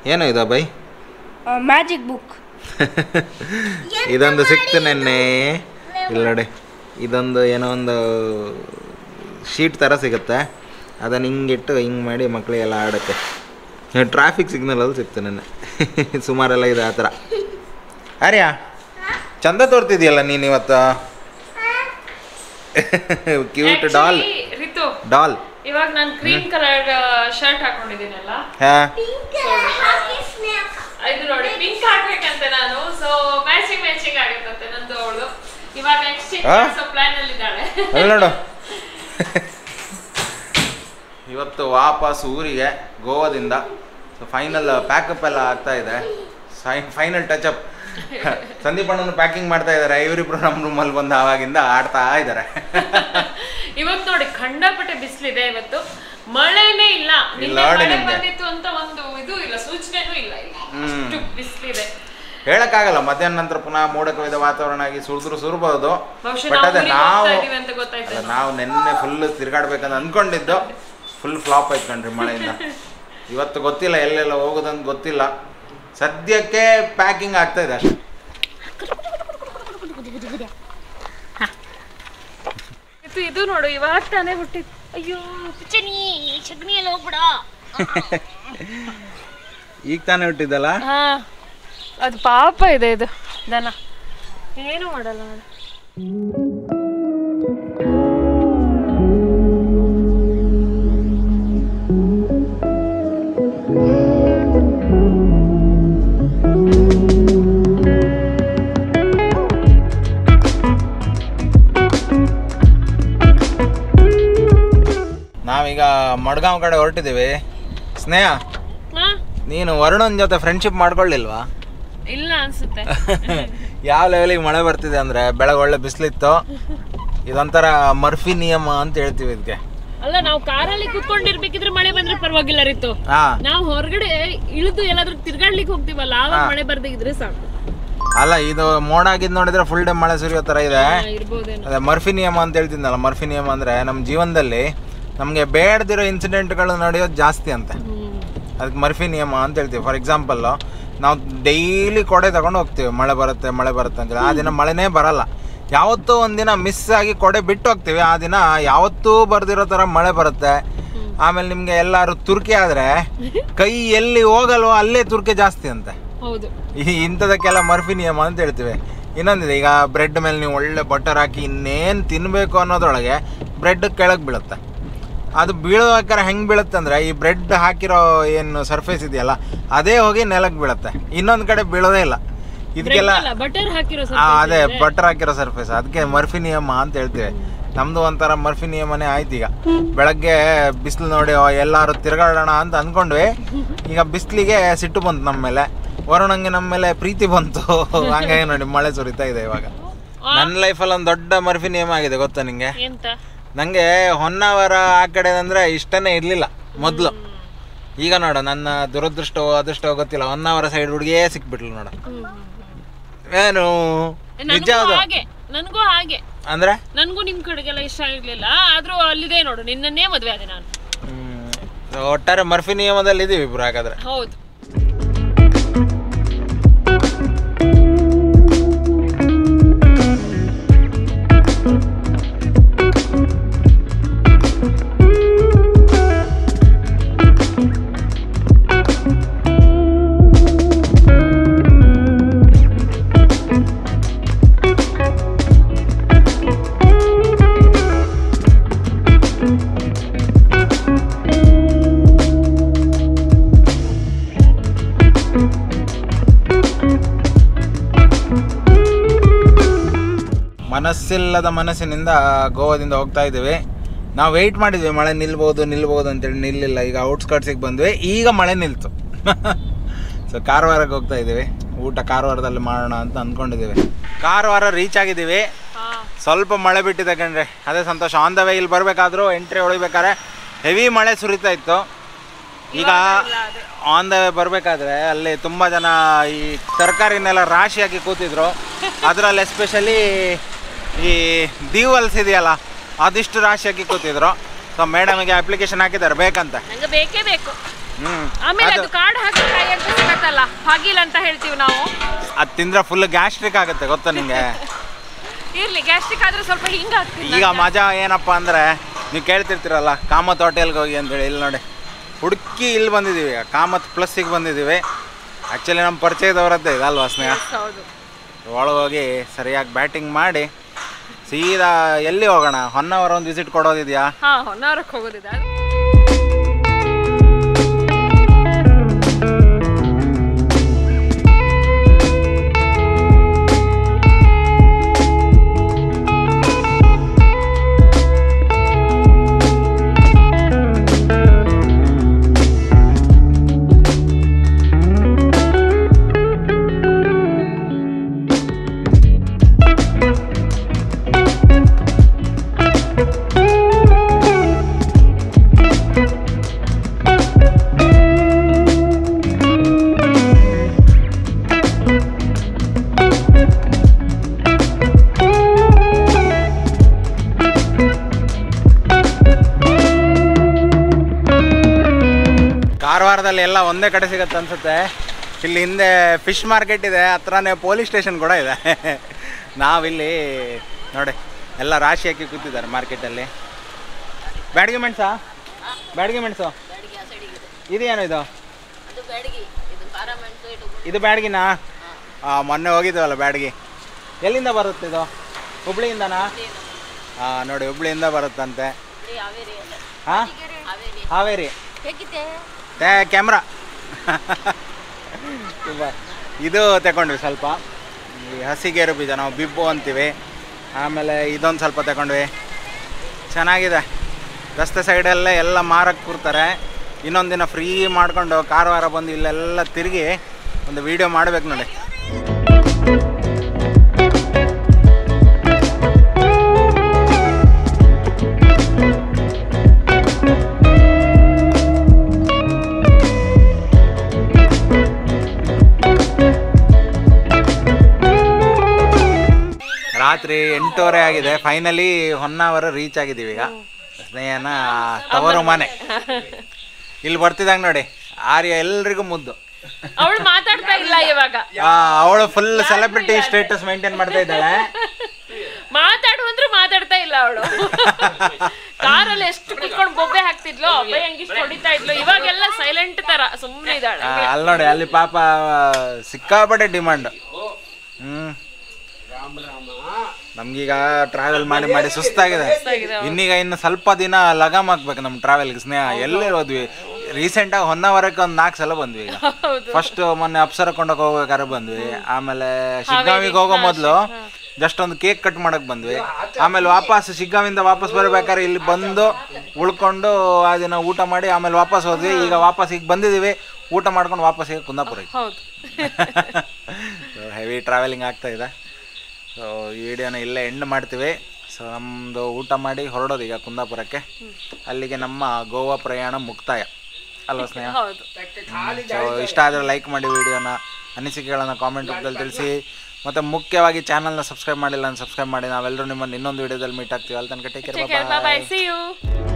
ಏನು ಇದು by magic book ಇದೊಂದು ಸಿಕ್ತು ನೆನ್ನೆ ಇಲ್ಲ ನೋಡಿ ಇದೊಂದು ಏನೋ ಒಂದು ಶೀಟ್ ಥರ ಸಿಗುತ್ತೆ ಅದನ್ನು ಹಿಂಗಿಟ್ಟು ಹಿಂಗೆ ಮಾಡಿ ಮಕ್ಕಳಿಗೆಲ್ಲ ಆಡುತ್ತೆ ಟ್ರಾಫಿಕ್ ಸಿಗ್ನಲ್ ಅದು ಸಿಕ್ತು ನೆನ್ನೆ ಸುಮಾರೆಲ್ಲ ಇದೆ ಆ ಥರ ಆರ್ಯ ಚಂದ ತೋರ್ತಿದ್ಯಲ್ಲ ನೀನು ಇವತ್ತು cute doll Actually, Ritu doll ಇವಾಗ ನಾನು ಕ್ರೀಮ್ ಕಲರ್ ಶರ್ಟ್ ಹಾಕೊಂಡಿದ್ದೀನಲ್ಲ ಹಾಂ ಇದು ನೋಡಿ ಪಿಂಕ್ ಹಾಕ್ಬೇಕಂತೆ ನಾನು ಸೊ ಮ್ಯಾಚಿಂಗ್ ಮ್ಯಾಚಿಂಗ್ ಆಗುತ್ತಂತೆ ನಂದು ಅವಳು ಇವಾಗ ಎಕ್ಸ್ಚೇಂಜ್ ಆ? ಮಾಡಿಸೋ ಪ್ಲಾನ್ ಅಲ್ಲಿ ಇದ್ದಾಳೆ ಅಲ್ಲಿ ನೋಡು ಇವತ್ತು ವಾಪಸ್ ಊರಿಗೆ ಗೋವಾದಿಂದ ಸೊ ಫೈನಲ್ ಪ್ಯಾಕಪ್ ಎಲ್ಲ ಆಗ್ತಾ ಇದೆ ಫೈನಲ್ ಟಚ್ ಅಪ್ ಸಂದೀಪ್ ಅಣ್ಣನ ಪ್ಯಾಕಿಂಗ್ ಮಾಡ್ತಾ ಇದ್ದಾರೆ ಇವರಿಬ್ರು ನಮ್ಮ ರೂಮಲ್ಲಿ ಬಂದು ಆವಾಗಿಂದ ಆಡ್ತಾ ಇದ್ದಾರೆ ಇವತ್ತು ನೋಡಿ ಖಂಡಪಟ್ಟೆ ಬಿಸಿಲಿದೆ ಇವತ್ತು ಮಳೆನೇ ಇಲ್ಲ ನಿನ್ನೆ ನೋಡಿ ಮಳೆ ನಿಮ್ಗೆ. ಬಂದಿತ್ತು ಅಂತ ಒಂದು ಇದು ಇಲ್ಲ ಸೂಚನೆನೂ ಇಲ್ಲ ಇಲ್ಲ ಹ್ಮ್. ಅಷ್ಟು ಬಿಸಿಲಿದೆ ಹೇಳಕ್ಕಾಗಲ್ಲ ಮಧ್ಯಾಹ್ನ ನಂತರ ಪುನಃ ಮೋಡ ಕವಿದ ವಾತಾವರಣ ಆಗಿ ಸುರಿದ್ರು ಸುರಬಹುದು ಬಹುಶಃ ಬಟ್ ನಾವು ಅದೇ ಊರಿಗೆ ನಾವು ಹೋಗ್ತಾ ಇದೀವಿ ಅಂತ ಗೊತ್ತಾಯ್ತು ಅಲ್ಲ, ನಾವು ನಿನ್ನೆ ಫುಲ್ ತಿರ್ಗಾಡ್ಬೇಕಂತ ಅನ್ಕೊಂಡಿದ್ದು ಫುಲ್ ಫ್ಲಾಪ್ ಆಯ್ತು ಕಣ್ರಿ ಮಳೆಯಿಂದ ಇವತ್ತು ಗೊತ್ತಿಲ್ಲ ಎಲ್ಲೆಲ್ಲ ಹೋಗೋದಂತ ಗೊತ್ತಿಲ್ಲ ಸದ್ಯಕ್ಕೆ ಪ್ಯಾಕಿಂಗ್ ಆಗ್ತಾ ಇದೆ ಅಷ್ಟೇ ಇದು ಇದು ನೋಡು ಇವಾಗ ತಾನೇ ಹುಟ್ಟಿದ್ ಅಯ್ಯೋ ಚನಿ ಸಗಣಿಯಲ್ಲಿ ಹೋಗ್ಬಿಡ ಈಗ ತಾನೇ ಹುಟ್ಟಿದ್ದಲ್ಲ ಹಾ ಅದು ಪಾಪ ಇದೆ ಇದು ದನ ಏನು ಮಾಡಲ್ಲ ನೋಡಿ ನಾವೀಗ ಮಡ್ಗಾಂವ್ ಕಡೆ ಹೊರಟಿದ್ದೀವಿ ಸ್ನೇಹ ಹಾ ನೀನು ವರುಣನ್ ಜೊತೆ ಫ್ರೆಂಡ್ಶಿಪ್ ಮಾಡ್ಕೊಳ್ಳಿಲ್ವಾ ಇಲ್ಲ ಅನ್ಸುತ್ತೆ ಯಾವ ಲೆವೆಲಿಗೆ ಮಳೆ ಬರ್ತಿದೆ ಅಂದ್ರೆ ಬೆಳಗ್ಗೆ ಒಳ್ಳೆ ಬಿಸಿಲಿತ್ತು ಇದೊಂಥರ ಮರ್ಫಿ ನಿಯಮ ಅಂತ ಹೇಳ್ತೀವಿ ಇದಕ್ಕೆ ಅಲ್ಲ ನಾವು ಕಾರಲ್ಲಿ ಕುತ್ಕೊಂಡಿರ್ಬೇಕಿದ್ರೆ ಮಳೆ ಬಂದ್ರೆ ಪರವಾಗಿಲ್ಲ ರೀತು ಹಾ ನಾವು ಹೊರಗಡೆ ಇಳಿದು ಎಲ್ಲಾದ್ರೂ ತಿರ್ಗಾಡ್ಲಿಕ್ಕೆ ಹೋಗ್ತೀವಲ್ಲ ಆವಾಗ ಹಾ. ಮಳೆ ಬರ್ದಿದ್ರೆ ಸಾಕು ಅಲ್ಲ ಇದು ಮೋಡ ಆಗಿದ್ ನೋಡಿದ್ರೆ ಫುಲ್ ಡೇ ಮಳೆ ಸುರಿಯೋ ಥರ ಇದೆ ಹಾ, ಇರ್ಬೋದೇನೋ ಅದೇ ಮರ್ಫಿ ನಿಯಮ ಅಂತ ಹೇಳ್ತಿದ್ನಲ್ಲ ಮರ್ಫಿ ನಿಯಮ ಅಂದರೆ ನಮ್ಮ ಜೀವನದಲ್ಲಿ ನಮಗೆ ಬೇಡದಿರೋ ಇನ್ಸಿಡೆಂಟ್ಗಳು ನಡೆಯೋದು ಜಾಸ್ತಿ ಅಂತೆ ಹ್ಮ್. ಅದಕ್ಕೆ ಮರ್ಫಿ ನಿಯಮ ಅಂತ ಹೇಳ್ತೀವಿ ಫಾರ್ ಎಕ್ಸಾಂಪಲ್ಲು ನಾವು ಡೈಲಿ ಕೊಡೆ ತಗೊಂಡು ಹೋಗ್ತೀವಿ ಮಳೆ ಬರುತ್ತೆ ಮಳೆ ಬರುತ್ತೆ ಅಂತೇಳಿ ಆ ದಿನ ಮಳೆನೇ ಬರಲ್ಲ ಯಾವತ್ತೂ ಒಂದಿನ ಮಿಸ್ ಆಗಿ ಕೊಡೆ ಬಿಟ್ಟು ಹೋಗ್ತೀವಿ ಆ ದಿನ ಯಾವತ್ತೂ ಬರ್ದಿರೋ ಥರ ಮಳೆ ಬರುತ್ತೆ ಆಮೇಲೆ ನಿಮಗೆ ಎಲ್ಲರೂ ತುರ್ಕಿ ಆದರೆ ಕೈ ಎಲ್ಲಿ ಹೋಗಲ್ವೋ ಅಲ್ಲೇ ತುರ್ಕೆ ಜಾಸ್ತಿ ಅಂತೆ ಹೌದು ಈ ಇಂಥದಕ್ಕೆಲ್ಲ ಮರ್ಫಿ ನಿಯಮ ಅಂತ ಹೇಳ್ತೀವಿ ಇನ್ನೊಂದಿದೆ ಈಗ ಬ್ರೆಡ್ ಮೇಲೆ ನೀವು ಒಳ್ಳೆ ಬಟರ್ ಹಾಕಿ ಇನ್ನೇನು ತಿನ್ನಬೇಕು ಅನ್ನೋದ್ರೊಳಗೆ ಬ್ರೆಡ್ ಕೆಳಗೆ ಬೀಳುತ್ತೆ ಅದು ಬೀಳ್ಬೇಕಾದ್ರೆ ಹೆಂಗೆ ಬೀಳುತ್ತೆ ಅಂದರೆ ಈ ಬ್ರೆಡ್ ಹಾಕಿರೋ ಏನು ಸರ್ಫೇಸ್ ಇದೆಯಲ್ಲ ಅದೇ ಹೋಗಿ ನೆಲಕ್ಕೆ ಬೀಳುತ್ತೆ ಇನ್ನೊಂದು ಕಡೆ ಬೀಳೋದೇ ಇಲ್ಲ ಇದಕ್ಕೆಲ್ಲ ಬಟರ್ ಹಾಕಿರೋ ಆ, ಅದೇ ಬಟರ್ ಹಾಕಿರೋ ಸರ್ಫೇಸ್ ಅದಕ್ಕೆ ಮರ್ಫಿ ನಿಯಮ ಅಂತ ಹೇಳ್ತೀವಿ ನಮ್ದು ಒಂಥರ ಮರ್ಫಿ ನಿಯಮನೇ ಆಯ್ತು ಈಗ ಬೆಳಗ್ಗೆ ಬಿಸಿಲು ನೋಡಿ ಓ, ಎಲ್ಲಾರು ತಿರ್ಗಾಡೋಣ ಅಂತ ಅಂದ್ಕೊಂಡ್ವಿ ಈಗ ಬಿಸಿಲಿಗೆ ಸಿಟ್ಟು ಬಂತು ನಮ್ಮ ಮೇಲೆ ವರುಣಂಗೆ ನಮ್ಮ ಮೇಲೆ ಪ್ರೀತಿ ಬಂತು ಹಂಗಾಗಿ ನೋಡಿ ಮಳೆ ಸುರಿತಾ ಇದೆ ಇವಾಗ ನನ್ನ ಲೈಫಲ್ಲಿ ಒಂದು ದೊಡ್ಡ ಮರ್ಫಿ ನಿಯಮ ಆಗಿದೆ ಗೊತ್ತಾ ನಿಂಗೆ ಎಂತ ನನಗೆ ಹೊನ್ನಾವರ ಆ ಕಡೆ ಅಂದರೆ ಇಷ್ಟನೇ ಇರಲಿಲ್ಲ ಮೊದಲು ಈಗ ನೋಡು ನನ್ನ ದುರದೃಷ್ಟವೋ ಅದೃಷ್ಟವೋ ಗೊತ್ತಿಲ್ಲ ಹೊನ್ನಾವರ ಸೈಡ್ ಹುಡುಗಿಯೇ ಸಿಕ್ಬಿಟ್ಲು ನೋಡು ಏನು ನಿಜ ನನಗೂ ಅದು ಹಾಗೆ ನನಗೂ ಹಾಗೆ ಅಂದ್ರೆ ನನಗೂ ನಿಮ್ ಕಡೆಗೆಲ್ಲ ಇಷ್ಟ ಇರ್ಲಿಲ್ಲ ಆದ್ರೂ ಅಲ್ಲಿದೆ ನೋಡು ನಿನ್ನನ್ನೇ ಮದ್ವೆ ಆದೆ ನಾನು ಹ್ಮ್. ಒಟ್ಟಾರೆ ಮರ್ಫಿ ನಿಯಮದಲ್ಲಿ ಇದೀವಿ ಇಬ್ರು ಹಾಗಾದ್ರೆ ಹೌದು ಮನಸ್ಸಿಲ್ಲದ ಮನಸ್ಸಿನಿಂದ ಗೋವಾದಿಂದ ಹೋಗ್ತಾ ಇದ್ದೀವಿ ನಾವು ವೆಯ್ಟ್ ಮಾಡಿದ್ವಿ ಮಳೆ ನಿಲ್ಬೋದು ನಿಲ್ಬೋದು ಅಂತೇಳಿ ನಿಲ್ಲಿಲ್ಲ ಈಗ ಔಟ್ಸ್ಕಟ್ಸಿಗೆ ಬಂದ್ವಿ ಈಗ ಮಳೆ ನಿಲ್ತು ಸೊ ಕಾರವಾರಕ್ಕೆ ಹೋಗ್ತಾ ಇದ್ದೀವಿ ಊಟ ಕಾರವಾರದಲ್ಲಿ ಮಾಡೋಣ ಅಂತ ಅಂದ್ಕೊಂಡಿದ್ದೀವಿ ಕಾರವಾರ ರೀಚ್ ಆಗಿದ್ದೀವಿ ಹಾ ಸ್ವಲ್ಪ ಮಳೆ ಬಿಟ್ಟಿದೆ ಕಣ್ರಿ ಅದೇ ಸಂತೋಷ ಆನ್ ದ ವೇ ಇಲ್ಲಿ ಬರಬೇಕಾದ್ರೂ ಎಂಟ್ರಿ ಹೊಡಿಬೇಕಾದ್ರೆ ಹೆವಿ ಮಳೆ ಸುರಿತಾ ಇತ್ತು ಈಗ ಆನ್ ದ ವೇ ಬರಬೇಕಾದ್ರೆ ಅಲ್ಲಿ ತುಂಬ ಜನ ಈ ತರಕಾರಿನೆಲ್ಲ ರಾಶಿಯಾಗಿ ಕೂತಿದ್ರು ಅದರಲ್ಲಿ ಎಸ್ಪೆಷಲಿ ಈ ದೀವಲ್ಸ್ ಇದೆಯಲ್ಲ ಅದಿಷ್ಟು ರಾಶಿಯಾಗಿ ಕೂತಿದ್ರು ಸೊ ಮೇಡಮಿಗೆ ಅಪ್ಲಿಕೇಶನ್ ಹಾಕಿದ್ದಾರೆ ಬೇಕಂತ ನಂಗೆ ಬೇಕೇ ಬೇಕು ಹ್ಞೂ ಆಮೇಲೆ ಅದು ಕಾರ್ಡ್ ಹಾಕಿ ಗೊತ್ತಲ್ಲ ಹಾಗಿಲ್ಲ ಅಂತ ಹೇಳ್ತೀವಿ ನಾವು ಅದು ತಿಂದ್ರೆ ಫುಲ್ ಗ್ಯಾಸ್ಟ್ರಿಕ್ ಆಗುತ್ತೆ ಗೊತ್ತಾ ನಿಂಗೆ ಇರ್ಲಿ ಗ್ಯಾಸ್ಟ್ರಿಕ್ ಆದ್ರೆ ಸ್ವಲ್ಪ ಹಿಂಗ ಈಗ ಮಜಾ ಏನಪ್ಪ ಅಂದರೆ ನೀವು ಕೇಳ್ತಿರ್ತೀರಲ್ಲ ಕಾಮತ್ ಹೋಟೆಲ್ಗೆ ಹೋಗಿ ಅಂತೇಳಿ ಇಲ್ಲಿ ನೋಡಿ ಹುಡುಕಿ ಇಲ್ಲಿ ಬಂದಿದ್ದೀವಿ ಈಗ ಕಾಮತ್ ಪ್ಲಸ್ಸಿಗೆ ಬಂದಿದ್ದೀವಿ ಆ್ಯಕ್ಚುಲಿ ನಮ್ಮ ಪರಿಚಯದವರದ್ದೇ ಇದಲ್ವಾ ಸ್ನೇಹ ಹೌದು ಒಳಗೆ ಹೋಗಿ ಸರಿಯಾಗಿ ಬ್ಯಾಟಿಂಗ್ ಮಾಡಿ ಸೀದಾ ಎಲ್ಲಿ ಹೋಗೋಣ ಹೊನ್ನವರ ಒಂದು ವಿಸಿಟ್ ಕೊಡೋದಿದೆಯಾ ಹಾ ಹೊನ್ನಾವರಕ್ಕೆ ಹೋಗೋದಿದೆ ಕಾರವಾರದಲ್ಲಿ ಎಲ್ಲ ಒಂದೇ ಕಡೆ ಸಿಗತ್ತೆ ಅನ್ಸುತ್ತೆ ಇಲ್ಲಿ ಹಿಂದೆ ಫಿಶ್ ಮಾರ್ಕೆಟ್ ಇದೆ ಹತ್ರನೇ ಪೊಲೀಸ್ ಸ್ಟೇಷನ್ ಕೂಡ ಇದೆ ನಾವಿಲ್ಲಿ ನೋಡಿ ಎಲ್ಲ ರಾಶಿ ಹಾಕಿ ಕೂತಿದ್ದಾರೆ ಮಾರ್ಕೆಟಲ್ಲಿ ಬ್ಯಾಡಗಿ ಮೆಣಸಾ ಬ್ಯಾಡಗಿ ಮೆಣಸು ಇದೇನು ಇದು ಇದು ಬ್ಯಾಡಗಿನಾ ಹಾಂ ಮೊನ್ನೆ ಹೋಗಿದ್ವಲ್ಲ ಬ್ಯಾಡಗಿ ಎಲ್ಲಿಂದ ಬರುತ್ತೆ ಇದು ಹುಬ್ಳಿಯಿಂದನಾ ಹಾಂ ನೋಡಿ ಹುಬ್ಳಿಯಿಂದ ಬರುತ್ತಂತೆ ಹಾಂ ಹಾವೇರಿ ಏ ಕ್ಯಾಮ್ರಾ ತುಂಬ ಇದು ತಗೊಂಡ್ವಿ ಸ್ವಲ್ಪ ಈ ಹಸಿಗೇರು ಬೀಜ ನಾವು ಬಿಬ್ಬು ಅಂತೀವಿ ಆಮೇಲೆ ಇದೊಂದು ಸ್ವಲ್ಪ ತಗೊಂಡ್ವಿ ಚೆನ್ನಾಗಿದೆ ರಸ್ತೆ ಸೈಡಲ್ಲೇ ಎಲ್ಲ ಮಾರಕ್ಕೆ ಕೂರ್ತಾರೆ ಇನ್ನೊಂದು ದಿನ ಫ್ರೀ ಮಾಡ್ಕೊಂಡು ಕಾರವಾರ ಬಂದು ಇಲ್ಲೆಲ್ಲ ತಿರುಗಿ ಒಂದು ವಿಡಿಯೋ ಮಾಡ್ಬೇಕು ನೋಡಿ ರಾತ್ರಿ ಎಂಟೂವರೆ ಆಗಿದೆ ಫೈನಲಿ ಹೊನ್ನಾವರ ರೀಚ್ ಆಗಿದ್ದೀವಿ ಈಗ ಸ್ನೇಹನ ತವರು ಮನೆ ಇಲ್ಲಿ ಬರ್ತಿದ್ದಂಗೆ ನೋಡಿ ಆರ್ಯ ಎಲ್ರಿಗೂ ಮುದ್ದು ಅವಳು ಮಾತಾಡ್ತಾ ಇಲ್ಲ ಇವಾಗ ಅವಳು ಫುಲ್ ಸೆಲೆಬ್ರಿಟಿ ಸ್ಟೇಟಸ್ ಮೇಂಟೈನ್ ಮಾಡ್ತಾ ಇದ್ದಾಳೆ ಮಾತಾಡು ಅಂದ್ರೆ ಮಾತಾಡ್ತಾ ಇಲ್ಲ ಅವಳು ಕಾರಲ್ಲಿ ಎಷ್ಟು ಕುತ್ಕೊಂಡು ಬೊಬ್ಬೆ ಹಾಕ್ತಿದ್ಲು ಅಬ್ಬೆ ಹಂಗಿಷ್ಟು ಹೊಡಿತಾ ಇದ್ಲು ಇವಾಗೆಲ್ಲ ಸೈಲೆಂಟ್ ತರ ಸುಮ್ಮನೆ ಇದ್ದಾಳೆ ಆ, ಅಲ್ಲಿ ನೋಡಿ ಅಲ್ಲಿ ಪಾಪ ಸಿಕ್ಕಾಪಟ್ಟೆ ಡಿಮಾಂಡ್ ಹ್ಮ್ ನಮ್ಗೀಗ ಟ್ರಾವೆಲ್ ಮಾಡಿ ಮಾಡಿ ಸುಸ್ತಾಗಿದೆ ಇನ್ನೀಗ ಇನ್ನು ಸ್ವಲ್ಪ ದಿನ ಲಗಾಮ್ ಹಾಕ್ಬೇಕು ನಮ್ಮ ಟ್ರಾವೆಲ್ಗೆ ಸ್ನೇಹ ಎಲ್ಲೇ ಹೋದ್ವಿ ರೀಸೆಂಟಾಗಿ ಹೊನ್ನಾವರಕ್ಕೆ ಒಂದು ನಾಲ್ಕು ಸಲ ಬಂದ್ವಿ ಈಗ ಹೌದು ಫಸ್ಟ್ ಮೊನ್ನೆ ಅಪ್ಸರ ಕೊಂಡೋಗಿ ಹೋಗ್ಬೇಕಾದ್ರೆ ಬಂದ್ವಿ ಆಮೇಲೆ ಶಿಗ್ಗಾವಿಗೆ ಹೋಗೋ ಮೊದಲು ಜಸ್ಟ್ ಒಂದು ಕೇಕ್ ಕಟ್ ಮಾಡಕ್ ಬಂದ್ವಿ ಆಮೇಲೆ ವಾಪಸ್ ಶಿಗ್ಗಾವಿಂದ ವಾಪಸ್ ಬರ್ಬೇಕಾದ್ರೆ ಇಲ್ಲಿ ಬಂದು ಉಳ್ಕೊಂಡು ಆ ದಿನ ಊಟ ಮಾಡಿ ಆಮೇಲೆ ವಾಪಸ್ ಹೋದ್ವಿ ಈಗ ವಾಪಸ್ ಈಗ ಬಂದಿದ್ದೀವಿ ಊಟ ಮಾಡ್ಕೊಂಡು ವಾಪಸ್ ಈಗ ಕುಂದಾಪುರಕ್ಕೆ ಹೌದು ಹೆವಿ ಟ್ರಾವೆಲಿಂಗ್ ಆಗ್ತಾ ಇದೆ ಸೊ ಈ ವಿಡಿಯೋನ ಇಲ್ಲೇ ಎಂಡ್ ಮಾಡ್ತೀವಿ ಸೊ ನಮ್ಮದು ಊಟ ಮಾಡಿ ಹೊರಡೋದು ಈಗ ಕುಂದಾಪುರಕ್ಕೆ ಅಲ್ಲಿಗೆ ನಮ್ಮ ಗೋವಾ ಪ್ರಯಾಣ ಮುಕ್ತಾಯ ಅಲ್ವಾ ಸ್ನೇಹ ಹೌದು ಸೊ ಇಷ್ಟ ಆದರೆ ಲೈಕ್ ಮಾಡಿ ವಿಡಿಯೋನ ಅನಿಸಿಕೆಗಳನ್ನು ಕಾಮೆಂಟ್ ರೂಪದಲ್ಲಿ ತಿಳಿಸಿ ಮತ್ತು ಮುಖ್ಯವಾಗಿ ಚಾನಲ್ನ ಸಬ್ಸ್ಕ್ರೈಬ್ ಮಾಡಿಲ್ಲ ಅಂತ ಸಬ್ಸ್ಕ್ರೈಬ್ ಮಾಡಿ ನಾವೆಲ್ಲರೂ ನಿಮ್ಮನ್ನು ಇನ್ನೊಂದು ವಿಡಿಯೋದಲ್ಲಿ ಮೀಟ್ ಆಗ್ತೀವಿ ಅಲ್ಲಿ ತನಕ take care bye see you